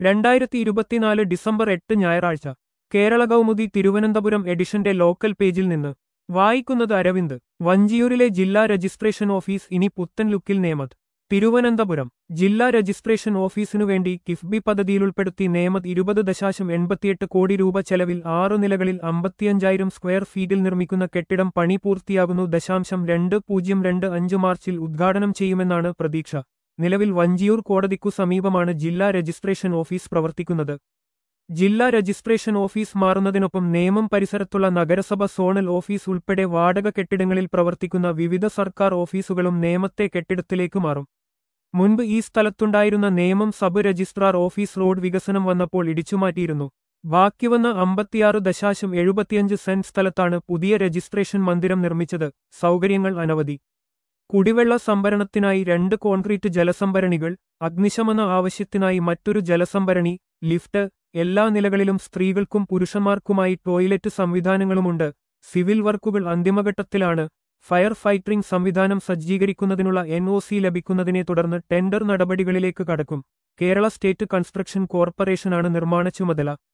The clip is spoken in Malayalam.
രണ്ടായിരത്തി ഇരുപത്തിനാല് ഡിസംബർ എട്ട് ഞായറാഴ്ച കേരള കൗമുദി തിരുവനന്തപുരം എഡിഷന്റെ ലോക്കൽ പേജിൽ നിന്ന് വായിക്കുന്നത് അരവിന്ദ് വഞ്ചിയൂരിലെ ജില്ലാ രജിസ്ട്രേഷൻ ഓഫീസ് ഇനി പുത്തൻ ലുക്കിൽ നേമത് തിരുവനന്തപുരം ജില്ലാ രജിസ്ട്രേഷൻ ഓഫീസിനു വേണ്ടി കിഫ്ബി പദ്ധതിയിലുൾപ്പെടുത്തി നേമത് ഇരുപത് ദശാശം എൺപത്തിയെട്ട് കോടി രൂപ ചെലവിൽ ആറു നിലകളിൽ അമ്പത്തിയഞ്ചായിരം സ്ക്വയർ ഫീറ്റിൽ നിർമ്മിക്കുന്ന കെട്ടിടം പണി പൂർത്തിയാകുന്നു ദശാംശം രണ്ട് പൂജ്യം രണ്ട് അഞ്ച് മാർച്ചിൽ ഉദ്ഘാടനം ചെയ്യുമെന്നാണ് പ്രതീക്ഷ നിലവിൽ വഞ്ചിയൂർ കോടതിക്കു സമീപമാണ് ജില്ലാ രജിസ്ട്രേഷൻ ഓഫീസ് പ്രവർത്തിക്കുന്നത് ജില്ലാ രജിസ്ട്രേഷൻ ഓഫീസ് മാറുന്നതിനൊപ്പം നേമം പരിസരത്തുള്ള നഗരസഭ സോണൽ ഓഫീസ് ഉൾപ്പെടെ വാടക കെട്ടിടങ്ങളിൽ പ്രവർത്തിക്കുന്ന വിവിധ സർക്കാർ ഓഫീസുകളും നേമത്തെ കെട്ടിടത്തിലേക്ക് മാറും മുൻപ് ഈ സ്ഥലത്തുണ്ടായിരുന്ന Nemam sub registrar office road വികസനം വന്നപ്പോൾ ഇടിച്ചുമാറ്റിയിരുന്നു ബാക്കി വന്ന അമ്പത്തിയാറ് ദശാശം എഴുപത്തിയഞ്ച് സെന്റ് സ്ഥലത്താണ് പുതിയ രജിസ്ട്രേഷൻ മന്ദിരം നിർമ്മിച്ചത് സൗകര്യങ്ങൾ അനവധി കുടിവെള്ള സംഭരണത്തിനായി രണ്ട് കോൺക്രീറ്റ് ജലസംഭരണികൾ അഗ്നിശമന ആവശ്യത്തിനായി മറ്റൊരു ജലസംഭരണി ലിഫ്റ്റ് എല്ലാ നിലകളിലും സ്ത്രീകൾക്കും പുരുഷന്മാർക്കുമായി ടോയ്ലറ്റ് സംവിധാനങ്ങളുമുണ്ട് സിവിൽ വർക്കുകൾ അന്തിമഘട്ടത്തിലാണ് ഫയർ ഫൈറ്ററിംഗ് സംവിധാനം സജ്ജീകരിക്കുന്നതിനുള്ള എൻ ഒ സി ലഭിക്കുന്നതിനെ തുടർന്ന് ടെൻഡർ നടപടികളിലേക്ക് കടക്കും കേരള സ്റ്റേറ്റ് കൺസ്ട്രക്ഷൻ കോർപ്പറേഷനാണ് നിർമ്മാണ ചുമതല